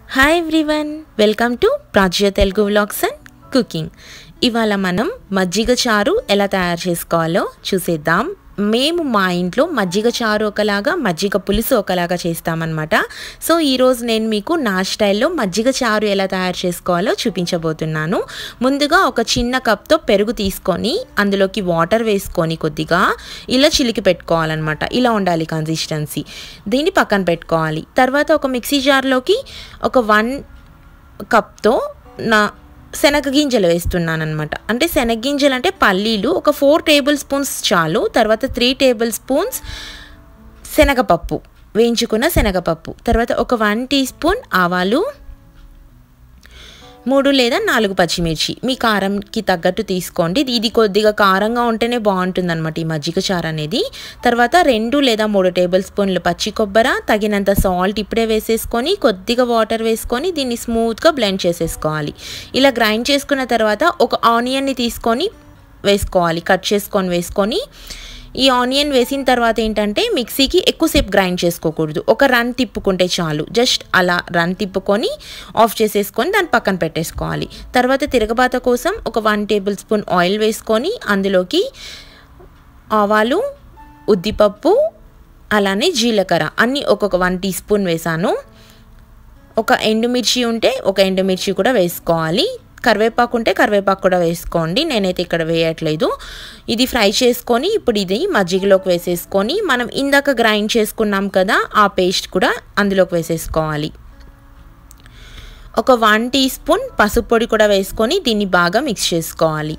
hi everyone welcome to Prajya Telugu vlogs and cooking ఇవాళ మనం మజ్జిగ చారు ఎలా తయారు చేసుకోవాలో చూసేద్దాం మేము మా ఇంట్లో మజ్జిగ చారు ఒకలాగా మజ్జిగ పులుసు ఒకలాగా చేస్తామన్నమాట సో ఈరోజు నేను మీకు నా స్టైల్లో మజ్జిగ చారు ఎలా తయారు చేసుకోవాలో చూపించబోతున్నాను ముందుగా ఒక చిన్న కప్తో పెరుగు తీసుకొని అందులోకి వాటర్ వేసుకొని కొద్దిగా ఇలా చిలికి పెట్టుకోవాలన్నమాట ఇలా ఉండాలి కన్సిస్టెన్సీ దీన్ని పక్కన పెట్టుకోవాలి తర్వాత ఒక మిక్సీ జార్లోకి ఒక వన్ కప్తో నా శనగ గింజలు వేస్తున్నాను అనమాట అంటే శనగ గింజలు అంటే పల్లీలు ఒక ఫోర్ టేబుల్ స్పూన్స్ చాలు తర్వాత త్రీ టేబుల్ స్పూన్స్ శనగపప్పు వేయించుకున్న శనగపప్పు తర్వాత ఒక వన్ టీ స్పూన్ ఆవాలు మూడు లేదా నాలుగు పచ్చిమిర్చి మీ కారంకి తగ్గట్టు తీసుకోండి ఇది కొద్దిగా కారంగా ఉంటేనే బాగుంటుంది అనమాట ఈ మజ్జిగ చారు అనేది తర్వాత రెండు లేదా మూడు టేబుల్ స్పూన్లు పచ్చి కొబ్బర తగినంత సాల్ట్ ఇప్పుడే వేసేసుకొని కొద్దిగా వాటర్ వేసుకొని దీన్ని స్మూత్గా బ్లెండ్ చేసేసుకోవాలి ఇలా గ్రైండ్ చేసుకున్న తర్వాత ఒక ఆనియన్ని తీసుకొని వేసుకోవాలి కట్ చేసుకొని వేసుకొని ఈ ఆనియన్ వేసిన తర్వాత ఏంటంటే మిక్సీకి ఎక్కువసేపు గ్రైండ్ చేసుకోకూడదు ఒక రన్ తిప్పుకుంటే చాలు జస్ట్ అలా రన్ తిప్పుకొని ఆఫ్ చేసేసుకొని దాన్ని పక్కన పెట్టేసుకోవాలి తర్వాత తిరగబాత కోసం ఒక వన్ టేబుల్ స్పూన్ ఆయిల్ వేసుకొని అందులోకి ఆవాలు ఉద్దిపప్పు అలానే జీలకర్ర అన్నీ ఒక్కొక్క వన్ టీ స్పూన్ వేసాను ఒక ఎండుమిర్చి ఉంటే ఒక ఎండుమిర్చి కూడా వేసుకోవాలి కరివేపాకు ఉంటే కరివేపాకు కూడా వేసుకోండి నేనైతే ఇక్కడ వేయట్లేదు ఇది ఫ్రై చేసుకొని ఇప్పుడు ఇది మజ్జిగలోకి వేసేసుకొని మనం ఇందాక గ్రైండ్ చేసుకున్నాం కదా ఆ పేస్ట్ కూడా అందులోకి వేసేసుకోవాలి ఒక వన్ టీ స్పూన్ పసుపు పొడి కూడా వేసుకొని దీన్ని బాగా మిక్స్ చేసుకోవాలి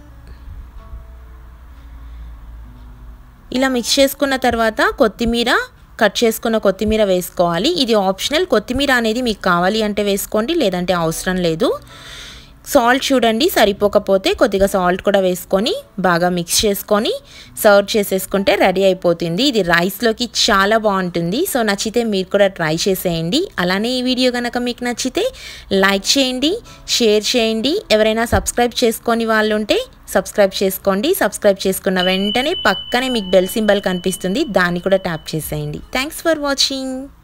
ఇలా మిక్స్ చేసుకున్న తర్వాత కొత్తిమీర కట్ చేసుకున్న కొత్తిమీర వేసుకోవాలి ఇది ఆప్షనల్ కొత్తిమీర అనేది మీకు కావాలి అంటే వేసుకోండి లేదంటే అవసరం లేదు సాల్ట్ చూడండి సరిపోకపోతే కొద్దిగా సాల్ట్ కూడా వేసుకొని బాగా మిక్స్ చేసుకొని సర్వ్ చేసేసుకుంటే రెడీ అయిపోతుంది ఇది రైస్లోకి చాలా బాగుంటుంది సో నచ్చితే మీరు కూడా ట్రై చేసేయండి అలానే ఈ వీడియో కనుక మీకు నచ్చితే లైక్ చేయండి షేర్ చేయండి ఎవరైనా సబ్స్క్రైబ్ చేసుకొని వాళ్ళు ఉంటే సబ్స్క్రైబ్ చేసుకోండి సబ్స్క్రైబ్ చేసుకున్న వెంటనే పక్కనే మీకు బెల్ సింబల్ కనిపిస్తుంది దాన్ని కూడా ట్యాప్ చేసేయండి థ్యాంక్స్ ఫర్ వాచింగ్